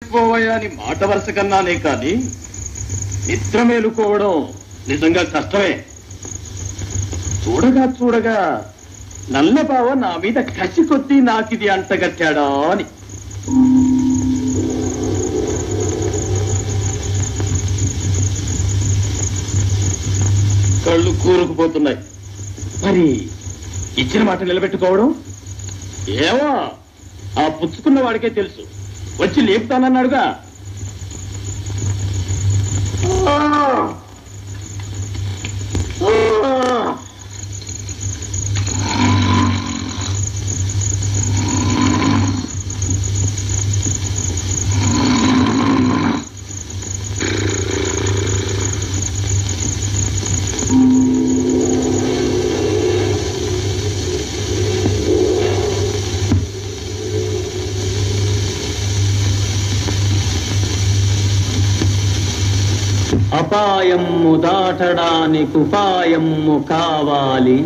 పోవయ్యా అని మాట వరుస కన్నానే కాని నిద్ర మేలుకోవడం నిజంగా కష్టమే చూడగా చూడగా నల్లబావ నా మీద కసి కొద్దీ నాకిది అంటగట్టాడా అని కళ్ళు కూరుకుపోతున్నాయి మరి ఇచ్చిన మాట నిలబెట్టుకోవడం ఏమో ఆ పుచ్చుకున్న వాడికే తెలుసు వచ్చి లేపుతానన్నాడుగా ఆ! ఆ! అపాయము దాటడానికి ఉపాయము కావాలి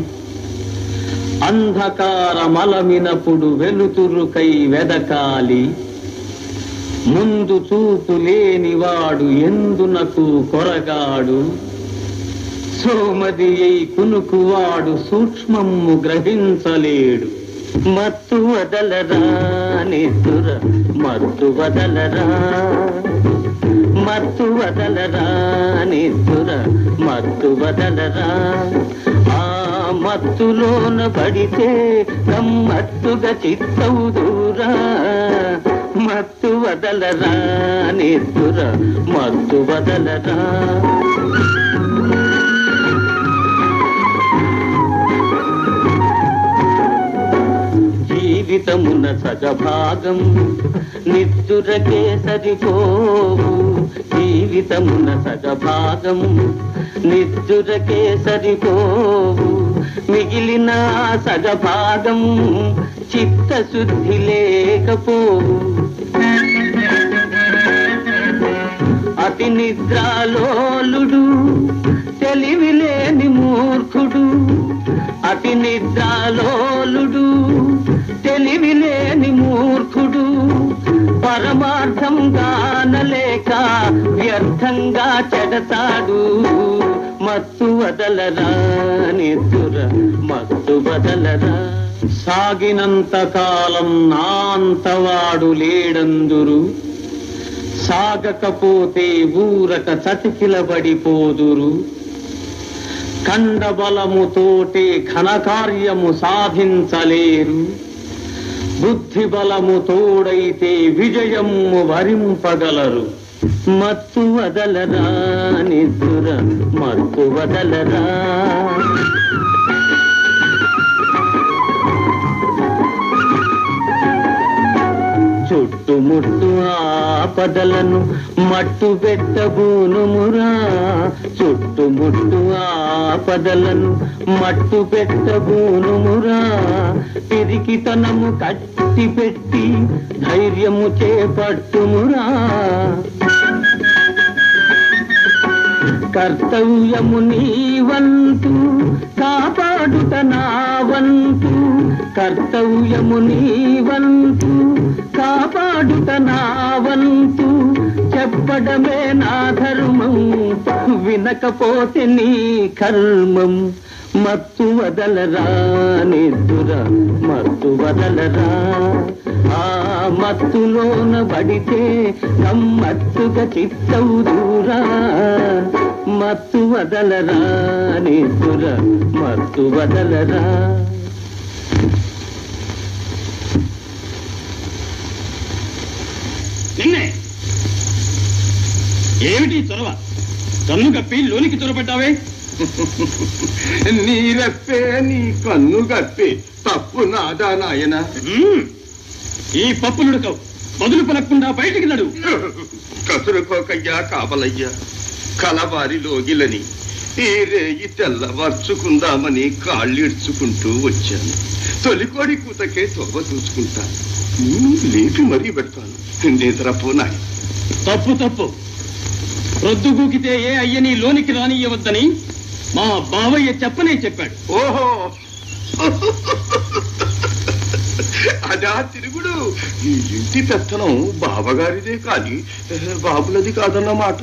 అంధకారమలమినప్పుడు వెలుతురుకై వెదకాలి ముందు చూపు లేనివాడు ఎందునకు కొరగాడు సోమది అయి కునుకువాడు సూక్ష్మము గ్రహించలేడు మత్తు వదలరా నిద్ర మత్తు వదలరా మత్తు వదలరా నిద్ర మత్తు వదలరా ఆ మత్తులోన పడితే గమ్మత్తుగా చిత్తవు దూరా మత్తు వదలరా నిద్ర మత్తు వదలరా జీవితమున సగభాగం నిద్దురకే సరిపోవు జీవితమున సగభాగం నిద్దురకే సరిపోవు మిగిలిన సగభాగం చిత్తశుద్ధి లేకపోవు అతి నిద్రాలోలుడు తెలివిలేని మూర్ఖుడు అతి నిద్రాలోలుడు తెలివిలేని మూర్ఖుడు పరమార్థం గానలేక వ్యర్థంగా చెడతాడు మత్తు వదలరా నిద్దుర మత్తు వదలరా సాగినంత కాలం నా అంతవాడు లేడందురు సాగకపోతే ఊరక చతికిలబడిపోదురు కండబలముతోటే ఘనకార్యము సాధించలేరు బుద్ధి బలము తోడైతే విజయము వరింపగలరు మత్తు వదలరా నిద్ర మత్తు వదలరా చుట్టుముట్టు ఆపదలను మట్టు పెట్టబూనుమురా చుట్టుముట్టు ఆపదలను మట్టు పెట్టబూనుమురా పిరికితనము కట్టి పెట్టి ధైర్యము చేపట్టుమురా కర్తవ్యము నీ వంతు కాపాడుట నా వంతు కర్తవ్యము నీ వంతు కాపాడుట నా వంతు చెప్పడమే నా ధర్మం వినకపోతే నీ కర్మం మత్తు వదలరా నిద్దుర మత్తు వదలరా ఆ మత్తులోన పడితే గమ్మత్తుగా చిత్తవు దూరా మత్తు వదలరా నిద్దుర మత్తు వదలరా నిన్నే ఏమిటి చొరవ కన్ను కప్పి లోనికి చొరబడ్డావే నీ రెప్పే నీ కన్ను గప్పే తప్పు నాదా నాయన మ్మ్. ఈ పప్పులుడకవు బదులు పలకుండా బయటికి నడు కసురుకోకయ్యా కాపలయ్యా కలవారి లోగిలని ఈ రేయి తెల్లవార్చుకుందామని కాళ్ళిడ్చుకుంటూ వచ్చాను తొలికోడి కూతకే తొవ్వ చూసుకుంటాను లేపి మరీ పెడతాను నిద్రపో నాయ తప్పు తప్పు రొద్దుగూకితే ఏ అయ్యని లోనికి రానియవద్దని మా బావయ్య చెప్పనే చెప్పాడు ఓహో అదా తిరుగు ఇప్పుడు ఈ ఇంటి పెత్తనం బావగారిదే కాని ఏ, బాబులది కాదన్నమాట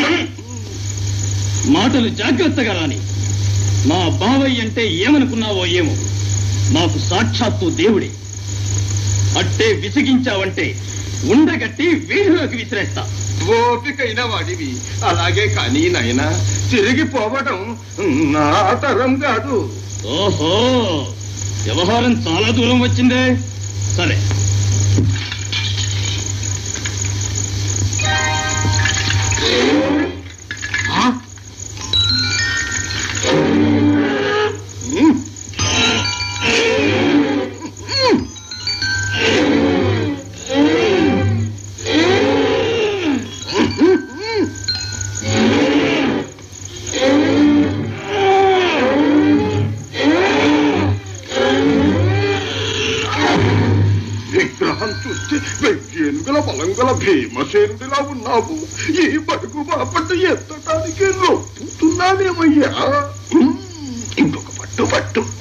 మాటలు జాగ్రత్తగా రాని మా బావయ్య అంటే ఏమనుకున్నావో ఏమో మాకు సాక్షాత్తు దేవుడే అట్టే విసిగించావంటే ఉండగట్టి వీధిలోకి విసిరేస్తా ఓపికైన వాడివి అలాగే కానీ నాయనా తిరిగిపోవడం నా తరం కాదు ఓహో వ్యవహారం చాలా దూరం వచ్చిందే సరే ఉమ్. విగ్రహం చూస్తే వెయ్యేనుగల బలంగల భీమసేనుడిలా ఉన్నావు ఈ బడుగు బాపట్టు ఎత్తటానికి నొప్పుతున్నానేమయ్యా ఉమ్, ఇంకొక పట్టు పట్టు